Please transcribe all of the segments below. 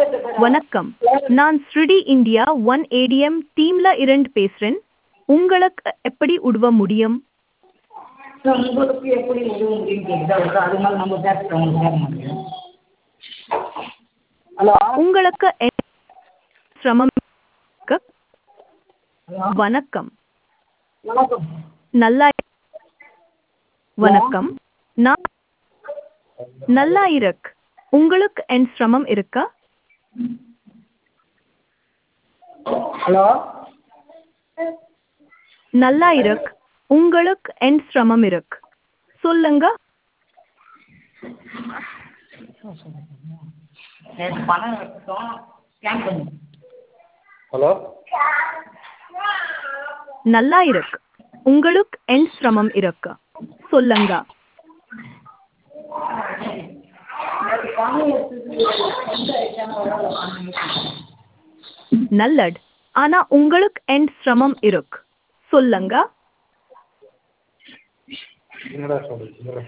வணக்கம் நான் ஸ்ருடி இந்தியா ஒன் ஏடிஎம் டீம்ல இருந்து பேசுறேன் உங்களுக்கு எப்படி உதவ முடியும் சார் உங்களுக்கு எப்படி உதவ முடியும்னு கேட்குது அவர் அது மாதிரி நம்ம பேசுகிறோம் உங்களுக்கு கேட்க மாட்டேங்குது ஹலோ உங்களுக்கு என்ன சிரமம் இருக்கு? ஹலோ வணக்கம் வணக்கம் நல்லா வணக்கம் நான் நல்லா இருக்கு உங்களுக்கு என் சிரமம் இருக்கா ஹலோ நல்லா இருக்கு உங்களுக்கு என் சிரமம் இருக்கு சொல்லுங்க நேற்று பணம் எடுத்தோம் ஸ்கேன் பண்ணி ஹலோ நல்லா இருக்கு உங்களுக்கு என் சிரமம் இருக்கு சொல்லுங்க நேற்று பணம் எடுத்தது எந்த சேனல் பணம் எடுத்தது நல்லது ஆனா உங்களுக்கு என் சிரமம் இருக்கு சொல்லுங்க என்னடா சொல்றது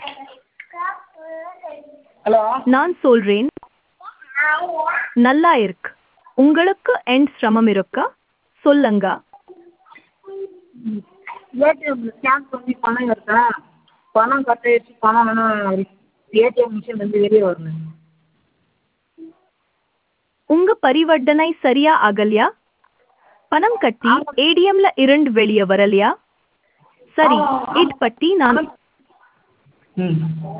ஹலோ நான் சொல்றேன் நல்லா இருக்கு உங்களுக்கு என் சிரமம் இருக்கா சொல்லுங்க ஏடிஎம்ல ஸ்கேன் பண்ணி பணம் எடுத்தேன் பணம் கட் ஆயிடுச்சு பணம் வேணால் ஏடிஎம் மிஷின்லேருந்து வெளியே வரணும் உங்க பரிவர்த்தனை சரியா ஆகலையா பணம் கட்டி ஏடிஎம்ல இருந்து வெளியே வரலையா சரி இட் பத்தி நான் ம்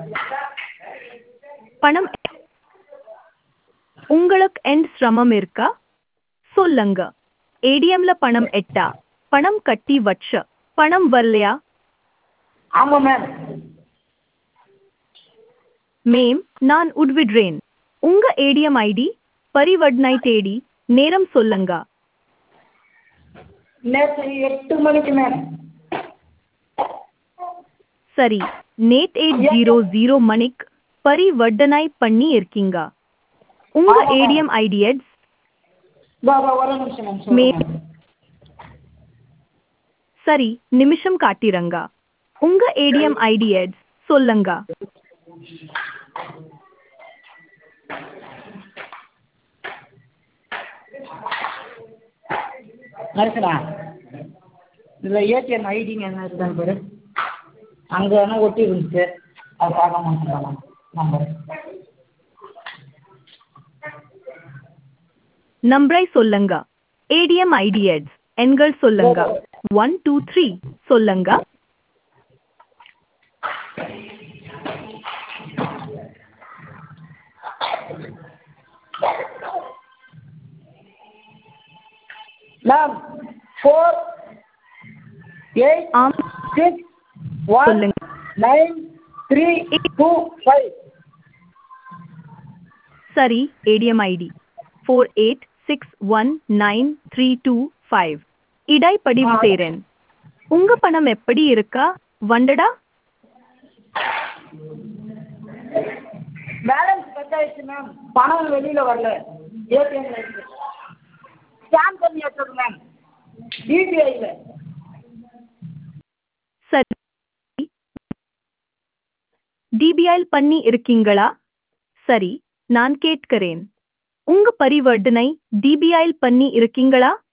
பணம் உங்களுக்கு என் சிரமம் இருக்கா சொல்லுங்க ஏடிஎம்ல பணம் எட்டா பணம் கட்டி வச்ச பணம் வரலையா ஆமாம் மேம் மேம் நான் உட்விடுறேன் உங்க ஏடிஎம் ஐடி பரிவர்த்தனை தேடி நேரம் சொல்லுங்க நேற்று எட்டு மணிக்கு மேம் சரி நேட் எயிட் ஜீரோ ஜீரோ மணிக்கு பரிவர்த்தனை பண்ணி இருக்கீங்க உங்க ஏடிஎம் ஐடி எட்ஸ் வா வா ஒரு நிமிஷம் மேம் மே- சொல்லுங்க சரி நிமிஷம் காட்டிரங்க உங்க ஏடிஎம் ஐடி எட்ஸ் சொல்லுங்க நரசனா இதில் ஏடிஎம் ஐடிங்க என்ன இருக்குதான்னு பாரு அங்கே வேணால் ஒட்டி இருந்துச்சு அதை பார்க்க மாட்டேங்கிறாங்க நம்பர் நம்பரை சொல்லுங்க ஏடிஎம் ஐடி எட்ஸ் எண்கள் சொல்லுங்க ஒன் டூ த்ரீ சொல்லுங்க மேம் ஃபோர் எயிட் ஆம் சிக்ஸ் ஒன் சொல்லுங்க நைன் த்ரீ டூ ஃபைவ் சரி ATM ID four eight six one nine three two five இடை பதிவு செய்றேன் உங்க பணம் எப்படி இருக்கா வண்டடா பேலன்ஸ் கட் ஆயிடுச்சு மேம் பணம் வெளியில் வரல ஏடிஎம்ல இருக்கு ஸ்கேன் பண்ணி எடுத்தது மேம் யூபிஐயில் சரி டிபிஐல் பண்ணி இருக்கீங்களா சரி நான் கேட்கிறேன் உங்க பரிவர்த்தனை டிபிஐல் பண்ணி இருக்கீங்களா